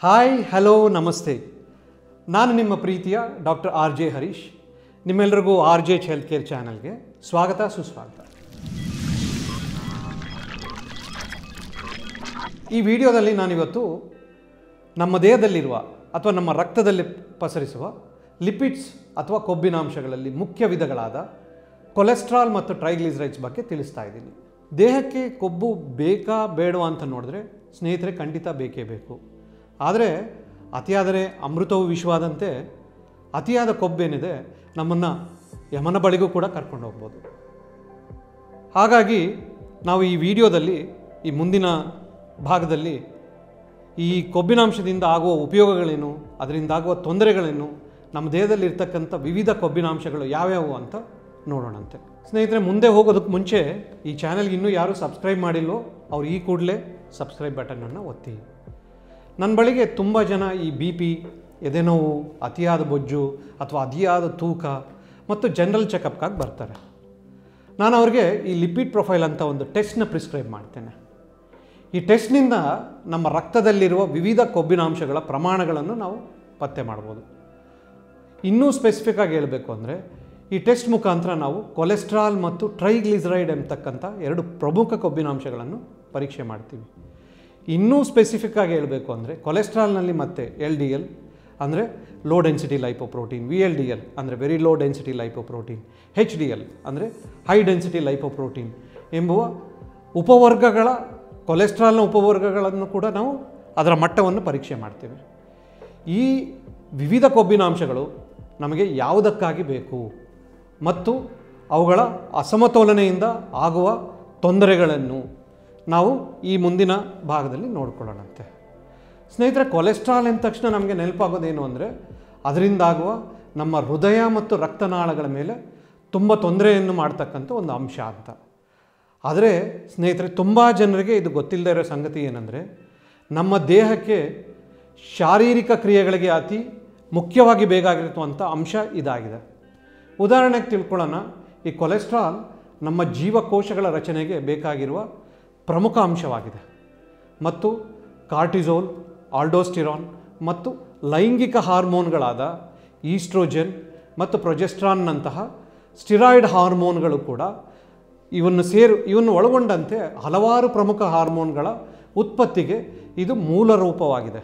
hi hello ನಮಸ್ತೆ ನಾನು ನಿಮ್ಮ ಪ್ರೀತಿಯ ಡಾಕ್ಟರ್ ಆರ್ ಜೆ ಹರೀಶ್ ನಿಮ್ಮೆಲ್ಲರಿಗೂ ಆರ್ ಜೆ ಹೆಲ್ತ್ ಕೇರ್ ಚಾನಲ್ಗೆ ಸ್ವಾಗತ ಸುಸ್ವಾಗತ ಈ ವಿಡಿಯೋದಲ್ಲಿ ನಾನಿವತ್ತು ನಮ್ಮ ದೇಹದಲ್ಲಿರುವ ಅಥವಾ ನಮ್ಮ ರಕ್ತದಲ್ಲಿ ಪಸರಿಸುವ ಲಿಪಿಡ್ಸ್ ಅಥವಾ ಕೊಬ್ಬಿನಾಂಶಗಳಲ್ಲಿ ಮುಖ್ಯ ವಿಧಗಳಾದ ಕೊಲೆಸ್ಟ್ರಾಲ್ ಮತ್ತು ಟ್ರೈಗ್ಲಿಸರೈಡ್ಸ್ ಬಗ್ಗೆ ತಿಳಿಸ್ತಾ ಇದ್ದೀನಿ ದೇಹಕ್ಕೆ ಕೊಬ್ಬು ಬೇಕಾ ಬೇಡವಾ ಅಂತ ನೋಡಿದ್ರೆ ಸ್ನೇಹಿತರೆ ಖಂಡಿತ ಬೇಕೇ ಬೇಕು ಆದರೆ ಅತಿಯಾದರೆ ಅಮೃತವು ವಿಷವಾದಂತೆ ಅತಿಯಾದ ಕೊಬ್ಬೇನಿದೆ ನಮ್ಮನ್ನು ಯಮನ ಬಳಿಗೂ ಕೂಡ ಕರ್ಕೊಂಡು ಹೋಗ್ಬೋದು ಹಾಗಾಗಿ ನಾವು ಈ ವಿಡಿಯೋದಲ್ಲಿ ಈ ಮುಂದಿನ ಭಾಗದಲ್ಲಿ ಈ ಕೊಬ್ಬಿನಾಂಶದಿಂದ ಆಗುವ ಉಪಯೋಗಗಳೇನು ಅದರಿಂದ ಆಗುವ ತೊಂದರೆಗಳೇನು ನಮ್ಮ ದೇಹದಲ್ಲಿ ಇರ್ತಕ್ಕಂಥ ವಿವಿಧ ಕೊಬ್ಬಿನಾಂಶಗಳು ಯಾವ್ಯಾವು ಅಂತ ನೋಡೋಣಂತೆ ಸ್ನೇಹಿತರೆ ಮುಂದೆ ಹೋಗೋದಕ್ಕೆ ಮುಂಚೆ ಈ ಚಾನೆಲ್ಗೆ ಇನ್ನೂ ಯಾರು ಸಬ್ಸ್ಕ್ರೈಬ್ ಮಾಡಿಲ್ವೋ ಅವ್ರು ಈ ಕೂಡಲೇ ಸಬ್ಸ್ಕ್ರೈಬ್ ಬಟನನ್ನು ಒತ್ತಿ ನನ್ನ ಬಳಿಗೆ ತುಂಬ ಜನ ಈ ಬಿ ಪಿ ಎದೆನೋವು ಅತಿಯಾದ ಬೊಜ್ಜು ಅಥವಾ ಅತಿಯಾದ ತೂಕ ಮತ್ತು ಜನರಲ್ ಚೆಕಪ್ಗಾಗಿ ಬರ್ತಾರೆ ನಾನು ಅವ್ರಿಗೆ ಈ ಲಿಪಿಡ್ ಪ್ರೊಫೈಲ್ ಅಂತ ಒಂದು ಟೆಸ್ಟ್ನ ಪ್ರಿಸ್ಕ್ರೈಬ್ ಮಾಡ್ತೇನೆ ಈ ಟೆಸ್ಟ್ನಿಂದ ನಮ್ಮ ರಕ್ತದಲ್ಲಿರುವ ವಿವಿಧ ಕೊಬ್ಬಿನಾಂಶಗಳ ಪ್ರಮಾಣಗಳನ್ನು ನಾವು ಪತ್ತೆ ಮಾಡ್ಬೋದು ಇನ್ನೂ ಸ್ಪೆಸಿಫಿಕ್ ಆಗಿ ಹೇಳಬೇಕು ಅಂದರೆ ಈ ಟೆಸ್ಟ್ ಮುಖಾಂತರ ನಾವು ಕೊಲೆಸ್ಟ್ರಾಲ್ ಮತ್ತು ಟ್ರೈಗ್ಲಿಸರೈಡ್ ಎಂಬತಕ್ಕಂಥ ಎರಡು ಪ್ರಮುಖ ಕೊಬ್ಬಿನಾಂಶಗಳನ್ನು ಪರೀಕ್ಷೆ ಮಾಡ್ತೀವಿ ಇನ್ನೂ ಸ್ಪೆಸಿಫಿಕ್ ಆಗಿ ಹೇಳಬೇಕು ಅಂದರೆ ಕೊಲೆಸ್ಟ್ರಾಲ್ನಲ್ಲಿ ಮತ್ತೆ ಎಲ್ ಡಿ ಎಲ್ ಅಂದರೆ low density lipoprotein V L D L ಅಂದರೆ very low density lipoprotein H D L ಅಂದರೆ ಹೈ ಡೆನ್ಸಿಟಿ ಲೈಪೋಪ್ರೋಟೀನ್ ಎಂಬುವ ಉಪವರ್ಗಗಳ ಕೊಲೆಸ್ಟ್ರಾಲ್ನ ಉಪವರ್ಗಗಳನ್ನು ಕೂಡ ನಾವು ಅದರ ಮಟ್ಟವನ್ನು ಪರೀಕ್ಷೆ ಮಾಡ್ತೇವೆ ಈ ವಿವಿಧ ಕೊಬ್ಬಿನಾಂಶಗಳು ನಮಗೆ ಯಾವುದಕ್ಕಾಗಿ ಬೇಕು ಮತ್ತು ಅವುಗಳ ಅಸಮತೋಲನೆಯಿಂದ ಆಗುವ ತೊಂದರೆಗಳನ್ನು ನಾವು ಈ ಮುಂದಿನ ಭಾಗದಲ್ಲಿ ನೋಡ್ಕೊಳ್ಳೋಣಂತೆ ಸ್ನೇಹಿತರೆ ಕೊಲೆಸ್ಟ್ರಾಲ್ ಎಂದ ತಕ್ಷಣ ನಮಗೆ ನೆನಪಾಗೋದೇನು ಅಂದರೆ ಅದರಿಂದಾಗುವ ನಮ್ಮ ಹೃದಯ ಮತ್ತು ರಕ್ತನಾಳಗಳ ಮೇಲೆ ತುಂಬ ತೊಂದರೆಯನ್ನು ಮಾಡ್ತಕ್ಕಂಥ ಒಂದು ಅಂಶ ಅಂತ ಆದರೆ ಸ್ನೇಹಿತರೆ ತುಂಬ ಜನರಿಗೆ ಇದು ಗೊತ್ತಿಲ್ಲದೆ ಇರೋ ಸಂಗತಿ ಏನಂದರೆ ನಮ್ಮ ದೇಹಕ್ಕೆ ಶಾರೀರಿಕ ಕ್ರಿಯೆಗಳಿಗೆ ಅತಿ ಮುಖ್ಯವಾಗಿ ಬೇಕಾಗಿರುವಂಥ ಅಂಶ ಇದಾಗಿದೆ ಉದಾಹರಣೆಗೆ ತಿಳ್ಕೊಳ್ಳೋಣ ಈ ಕೊಲೆಸ್ಟ್ರಾಲ್ ನಮ್ಮ ಜೀವಕೋಶಗಳ ರಚನೆಗೆ ಬೇಕಾಗಿರುವ ಪ್ರಮುಖ ಅಂಶವಾಗಿದೆ ಮತ್ತು ಕಾರ್ಟಿಸೋಲ್ ಆಲ್ಡೋಸ್ಟಿರಾನ್ ಮತ್ತು ಲೈಂಗಿಕ ಹಾರ್ಮೋನ್ಗಳಾದ ಈಸ್ಟ್ರೋಜನ್ ಮತ್ತು ಪ್ರೊಜೆಸ್ಟ್ರಾನ್ನಂತಹ ಸ್ಟಿರಾಯ್ಡ್ ಹಾರ್ಮೋನ್ಗಳು ಕೂಡ ಇವನ್ನು ಸೇರು ಇವನ್ನು ಒಳಗೊಂಡಂತೆ ಹಲವಾರು ಪ್ರಮುಖ ಹಾರ್ಮೋನ್ಗಳ ಉತ್ಪತ್ತಿಗೆ ಇದು ಮೂಲ ರೂಪವಾಗಿದೆ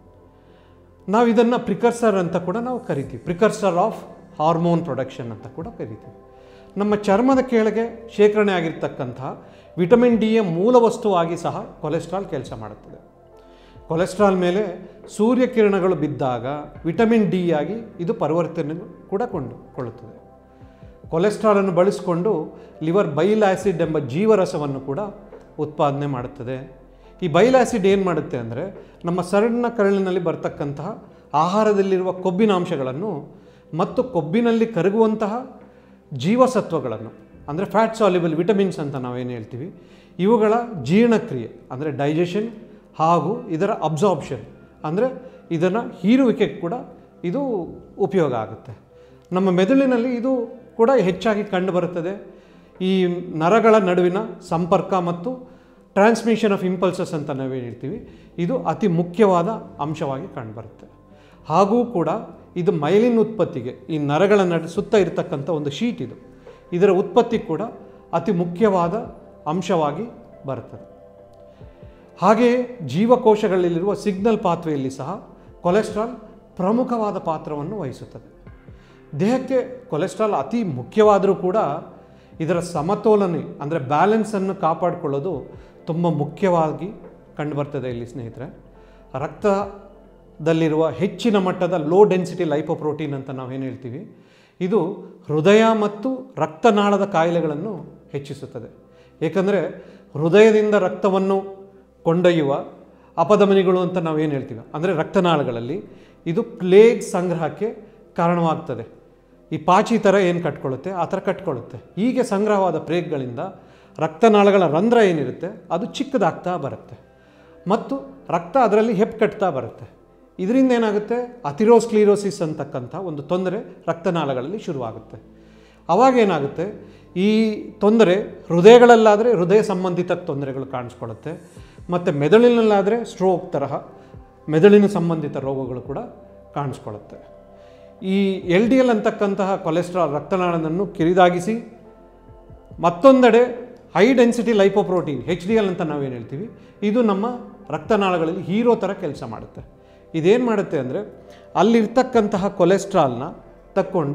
ನಾವು ಇದನ್ನು ಪ್ರಿಕರ್ಸರ್ ಅಂತ ಕೂಡ ನಾವು ಕರಿತೀವಿ ಪ್ರಿಕರ್ಸರ್ ಆಫ್ ಹಾರ್ಮೋನ್ ಪ್ರೊಡಕ್ಷನ್ ಅಂತ ಕೂಡ ಕರಿತೀವಿ ನಮ್ಮ ಚರ್ಮದ ಕೆಳಗೆ ಶೇಖರಣೆ ಆಗಿರ್ತಕ್ಕಂತಹ ವಿಟಮಿನ್ ಡಿಯ ಮೂಲ ವಸ್ತುವಾಗಿ ಸಹ ಕೊಲೆಸ್ಟ್ರಾಲ್ ಕೆಲಸ ಮಾಡುತ್ತದೆ ಕೊಲೆಸ್ಟ್ರಾಲ್ ಮೇಲೆ ಸೂರ್ಯಕಿರಣಗಳು ಬಿದ್ದಾಗ ವಿಟಮಿನ್ ಡಿ ಆಗಿ ಇದು ಪರಿವರ್ತನೆ ಕೂಡ ಕೊಂಡುಕೊಳ್ಳುತ್ತದೆ ಕೊಲೆಸ್ಟ್ರಾಲನ್ನು ಬಳಸಿಕೊಂಡು ಲಿವರ್ ಬೈಲ್ ಆ್ಯಸಿಡ್ ಎಂಬ ಜೀವರಸವನ್ನು ಕೂಡ ಉತ್ಪಾದನೆ ಮಾಡುತ್ತದೆ ಈ ಬೈಲ್ ಆ್ಯಸಿಡ್ ಏನು ಮಾಡುತ್ತೆ ಅಂದರೆ ನಮ್ಮ ಸಣ್ಣ ಕರಳಿನಲ್ಲಿ ಬರ್ತಕ್ಕಂತಹ ಆಹಾರದಲ್ಲಿರುವ ಕೊಬ್ಬಿನಾಂಶಗಳನ್ನು ಮತ್ತು ಕೊಬ್ಬಿನಲ್ಲಿ ಕರಗುವಂತಹ ಜೀವಸತ್ವಗಳನ್ನು ಅಂದರೆ ಫ್ಯಾಟ್ ಸಾಲ್ಯುಬಲ್ ವಿಟಮಿನ್ಸ್ ಅಂತ ನಾವೇನು ಹೇಳ್ತೀವಿ ಇವುಗಳ ಜೀರ್ಣಕ್ರಿಯೆ ಅಂದರೆ ಡೈಜೆಷನ್ ಹಾಗೂ ಇದರ ಅಬ್ಸಾರ್ಬ್ಷನ್ ಅಂದರೆ ಇದನ್ನು ಹೀರುವಿಕೆ ಕೂಡ ಇದು ಉಪಯೋಗ ಆಗುತ್ತೆ ನಮ್ಮ ಮೆದುಳಿನಲ್ಲಿ ಇದು ಕೂಡ ಹೆಚ್ಚಾಗಿ ಕಂಡುಬರುತ್ತದೆ ಈ ನರಗಳ ನಡುವಿನ ಸಂಪರ್ಕ ಮತ್ತು ಟ್ರಾನ್ಸ್ಮಿಷನ್ ಆಫ್ ಇಂಪಲ್ಸಸ್ ಅಂತ ನಾವೇನು ಹೇಳ್ತೀವಿ ಇದು ಅತಿ ಮುಖ್ಯವಾದ ಅಂಶವಾಗಿ ಕಂಡುಬರುತ್ತೆ ಹಾಗೂ ಕೂಡ ಇದು ಮೈಲಿನ್ ಉತ್ಪತ್ತಿಗೆ ಈ ನರಗಳ ನಡು ಸುತ್ತ ಇರತಕ್ಕಂಥ ಒಂದು ಶೀಟ್ ಇದು ಇದರ ಉತ್ಪತ್ತಿ ಕೂಡ ಅತಿ ಮುಖ್ಯವಾದ ಅಂಶವಾಗಿ ಬರುತ್ತದೆ ಹಾಗೆಯೇ ಜೀವಕೋಶಗಳಲ್ಲಿರುವ ಸಿಗ್ನಲ್ ಪಾತ್ವೆಯಲ್ಲಿ ಸಹ ಕೊಲೆಸ್ಟ್ರಾಲ್ ಪ್ರಮುಖವಾದ ಪಾತ್ರವನ್ನು ವಹಿಸುತ್ತದೆ ದೇಹಕ್ಕೆ ಕೊಲೆಸ್ಟ್ರಾಲ್ ಅತಿ ಮುಖ್ಯವಾದರೂ ಕೂಡ ಇದರ ಸಮತೋಲನೆ ಅಂದರೆ ಬ್ಯಾಲೆನ್ಸನ್ನು ಕಾಪಾಡಿಕೊಳ್ಳೋದು ತುಂಬ ಮುಖ್ಯವಾಗಿ ಕಂಡುಬರ್ತದೆ ಇಲ್ಲಿ ಸ್ನೇಹಿತರೆ ರಕ್ತದಲ್ಲಿರುವ ಹೆಚ್ಚಿನ ಮಟ್ಟದ ಲೋ ಡೆನ್ಸಿಟಿ ಲೈಪೋಪ್ರೋಟೀನ್ ಅಂತ ನಾವೇನು ಹೇಳ್ತೀವಿ ಇದು ಹೃದಯ ಮತ್ತು ರಕ್ತನಾಳದ ಕಾಯಿಲೆಗಳನ್ನು ಹೆಚ್ಚಿಸುತ್ತದೆ ಏಕೆಂದರೆ ಹೃದಯದಿಂದ ರಕ್ತವನ್ನು ಕೊಂಡೊಯ್ಯುವ ಅಪಧಮನಿಗಳು ಅಂತ ನಾವೇನು ಹೇಳ್ತೀವಿ ಅಂದರೆ ರಕ್ತನಾಳಗಳಲ್ಲಿ ಇದು ಪ್ಲೇಗ್ ಸಂಗ್ರಹಕ್ಕೆ ಕಾರಣವಾಗ್ತದೆ ಈ ಪಾಚಿ ಥರ ಏನು ಕಟ್ಕೊಳ್ಳುತ್ತೆ ಆ ಥರ ಕಟ್ಕೊಳ್ಳುತ್ತೆ ಹೀಗೆ ಸಂಗ್ರಹವಾದ ಪ್ಲೇಗ್ಗಳಿಂದ ರಕ್ತನಾಳಗಳ ರಂಧ್ರ ಏನಿರುತ್ತೆ ಅದು ಚಿಕ್ಕದಾಗ್ತಾ ಬರುತ್ತೆ ಮತ್ತು ರಕ್ತ ಅದರಲ್ಲಿ ಹೆಪ್ಪುಕಟ್ತಾ ಬರುತ್ತೆ ಇದರಿಂದ ಏನಾಗುತ್ತೆ ಅಥಿರೋಸ್ಕ್ಲೀರೋಸಿಸ್ ಅಂತಕ್ಕಂಥ ಒಂದು ತೊಂದರೆ ರಕ್ತನಾಳಗಳಲ್ಲಿ ಶುರುವಾಗುತ್ತೆ ಅವಾಗ ಏನಾಗುತ್ತೆ ಈ ತೊಂದರೆ ಹೃದಯಗಳಲ್ಲಾದರೆ ಹೃದಯ ಸಂಬಂಧಿತ ತೊಂದರೆಗಳು ಕಾಣಿಸ್ಕೊಳ್ಳುತ್ತೆ ಮತ್ತು ಮೆದುಳಿನಲ್ಲಾದರೆ ಸ್ಟ್ರೋಕ್ ತರಹ ಮೆದುಳಿನ ಸಂಬಂಧಿತ ರೋಗಗಳು ಕೂಡ ಕಾಣಿಸ್ಕೊಳ್ಳುತ್ತೆ ಈ ಎಲ್ ಡಿ ಎಲ್ ಅಂತಕ್ಕಂತಹ ಕೊಲೆಸ್ಟ್ರಾಲ್ ರಕ್ತನಾಳವನ್ನು ಕಿರಿದಾಗಿಸಿ ಮತ್ತೊಂದೆಡೆ high density lipoprotein H D L ಅಂತ ನಾವೇನು ಹೇಳ್ತೀವಿ ಇದು ನಮ್ಮ ರಕ್ತನಾಳಗಳಲ್ಲಿ ಹೀರೋ ಥರ ಕೆಲಸ ಮಾಡುತ್ತೆ ಇದೇನು ಮಾಡುತ್ತೆ ಅಂದರೆ ಅಲ್ಲಿರ್ತಕ್ಕಂತಹ ಕೊಲೆಸ್ಟ್ರಾಲ್ನ ತಕ್ಕೊಂಡು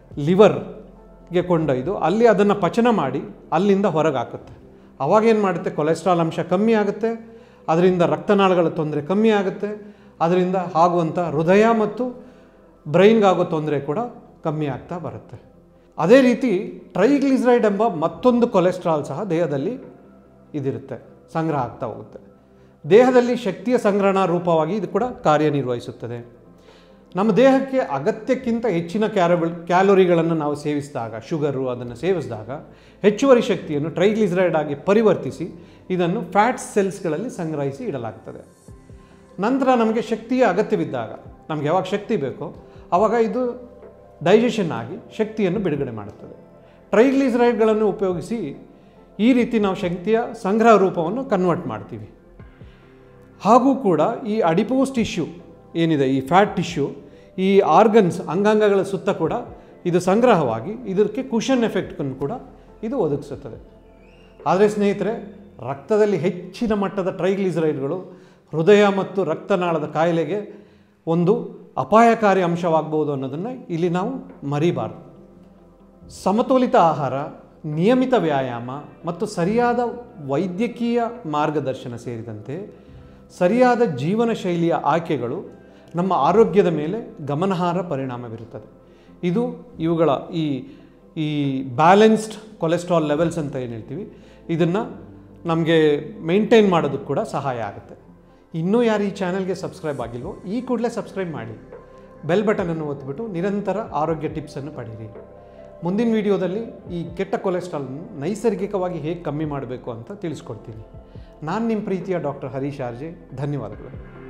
ಲಿವರ್ಗೆ ಕೊಂಡೊಯ್ದು ಅಲ್ಲಿ ಅದನ್ನು ಪಚನ ಮಾಡಿ ಅಲ್ಲಿಂದ ಹೊರಗೆ ಹಾಕುತ್ತೆ ಅವಾಗೇನು ಮಾಡುತ್ತೆ ಕೊಲೆಸ್ಟ್ರಾಲ್ ಅಂಶ ಕಮ್ಮಿ ಆಗುತ್ತೆ ಅದರಿಂದ ರಕ್ತನಾಳಗಳ ತೊಂದರೆ ಕಮ್ಮಿ ಆಗುತ್ತೆ ಅದರಿಂದ ಆಗುವಂಥ ಹೃದಯ ಮತ್ತು ಬ್ರೈನ್ಗಾಗೋ ತೊಂದರೆ ಕೂಡ ಕಮ್ಮಿ ಆಗ್ತಾ ಬರುತ್ತೆ ಅದೇ ರೀತಿ ಟ್ರೈಗ್ಲಿಸರೈಡ್ ಎಂಬ ಮತ್ತೊಂದು ಕೊಲೆಸ್ಟ್ರಾಲ್ ಸಹ ದೇಹದಲ್ಲಿ ಇದಿರುತ್ತೆ ಸಂಗ್ರಹ ಆಗ್ತಾ ಹೋಗುತ್ತೆ ದೇಹದಲ್ಲಿ ಶಕ್ತಿಯ ಸಂಗ್ರಹಣಾ ರೂಪವಾಗಿ ಇದು ಕೂಡ ಕಾರ್ಯನಿರ್ವಹಿಸುತ್ತದೆ ನಮ್ಮ ದೇಹಕ್ಕೆ ಅಗತ್ಯಕ್ಕಿಂತ ಹೆಚ್ಚಿನ ಕ್ಯಾರಬಲ್ ಕ್ಯಾಲೋರಿಗಳನ್ನು ನಾವು ಸೇವಿಸಿದಾಗ ಶುಗರು ಅದನ್ನು ಸೇವಿಸಿದಾಗ ಹೆಚ್ಚುವರಿ ಶಕ್ತಿಯನ್ನು ಟ್ರೈಗ್ಲಿಸರೈಡ್ ಆಗಿ ಪರಿವರ್ತಿಸಿ ಇದನ್ನು ಫ್ಯಾಟ್ ಸೆಲ್ಸ್ಗಳಲ್ಲಿ ಸಂಗ್ರಹಿಸಿ ಇಡಲಾಗ್ತದೆ ನಂತರ ನಮಗೆ ಶಕ್ತಿಯ ಅಗತ್ಯವಿದ್ದಾಗ ನಮಗೆ ಯಾವಾಗ ಶಕ್ತಿ ಬೇಕೋ ಆವಾಗ ಇದು ಡೈಜೆಷನ್ ಆಗಿ ಶಕ್ತಿಯನ್ನು ಬಿಡುಗಡೆ ಮಾಡುತ್ತದೆ ಟ್ರೈಗ್ಲಿಸರೈಡ್ಗಳನ್ನು ಉಪಯೋಗಿಸಿ ಈ ರೀತಿ ನಾವು ಶಕ್ತಿಯ ಸಂಗ್ರಹ ರೂಪವನ್ನು ಕನ್ವರ್ಟ್ ಮಾಡ್ತೀವಿ ಹಾಗೂ ಕೂಡ ಈ ಅಡಿಪೋಸ್ ಟಿಶ್ಯೂ ಏನಿದೆ ಈ ಫ್ಯಾಟ್ ಟಿಶ್ಯೂ ಈ ಆರ್ಗನ್ಸ್ ಅಂಗಾಂಗಗಳ ಸುತ್ತ ಕೂಡ ಇದು ಸಂಗ್ರಹವಾಗಿ ಇದಕ್ಕೆ ಕುಷನ್ ಎಫೆಕ್ಟನ್ನು ಕೂಡ ಇದು ಒದಗಿಸುತ್ತದೆ ಆದರೆ ಸ್ನೇಹಿತರೆ ರಕ್ತದಲ್ಲಿ ಹೆಚ್ಚಿನ ಮಟ್ಟದ ಟ್ರೈಗ್ಲಿಸರೈಡ್ಗಳು ಹೃದಯ ಮತ್ತು ರಕ್ತನಾಳದ ಕಾಯಿಲೆಗೆ ಒಂದು ಅಪಾಯಕಾರಿ ಅಂಶವಾಗಬಹುದು ಅನ್ನೋದನ್ನು ಇಲ್ಲಿ ನಾವು ಮರಿಬಾರ್ದು ಸಮತೋಲಿತ ಆಹಾರ ನಿಯಮಿತ ವ್ಯಾಯಾಮ ಮತ್ತು ಸರಿಯಾದ ವೈದ್ಯಕೀಯ ಮಾರ್ಗದರ್ಶನ ಸೇರಿದಂತೆ ಸರಿಯಾದ ಜೀವನ ಶೈಲಿಯ ಆಯ್ಕೆಗಳು ನಮ್ಮ ಆರೋಗ್ಯದ ಮೇಲೆ ಗಮನಾರ್ಹ ಪರಿಣಾಮ ಬೀರುತ್ತದೆ ಇದು ಇವುಗಳ ಈ ಈ ಬ್ಯಾಲೆನ್ಸ್ಡ್ ಕೊಲೆಸ್ಟ್ರಾಲ್ ಲೆವೆಲ್ಸ್ ಅಂತ ಏನು ಹೇಳ್ತೀವಿ ಇದನ್ನು ನಮಗೆ ಮೇಂಟೈನ್ ಮಾಡೋದಕ್ಕೆ ಕೂಡ ಸಹಾಯ ಆಗುತ್ತೆ ಇನ್ನೂ ಯಾರು ಈ ಚಾನಲ್ಗೆ ಸಬ್ಸ್ಕ್ರೈಬ್ ಆಗಿಲ್ವೋ ಈ ಕೂಡಲೇ ಸಬ್ಸ್ಕ್ರೈಬ್ ಮಾಡಿ ಬೆಲ್ ಬಟನನ್ನು ಒತ್ತಿಬಿಟ್ಟು ನಿರಂತರ ಆರೋಗ್ಯ ಟಿಪ್ಸನ್ನು ಪಡೀರಿ ಮುಂದಿನ ವಿಡಿಯೋದಲ್ಲಿ ಈ ಕೆಟ್ಟ ಕೊಲೆಸ್ಟ್ರಾಲ್ನ ನೈಸರ್ಗಿಕವಾಗಿ ಹೇಗೆ ಕಮ್ಮಿ ಮಾಡಬೇಕು ಅಂತ ತಿಳಿಸ್ಕೊಡ್ತೀನಿ ನಾನು ನಿಮ್ಮ ಪ್ರೀತಿಯ ಡಾಕ್ಟರ್ ಹರೀಶ್ ಆರ್ಜೆ ಧನ್ಯವಾದಗಳು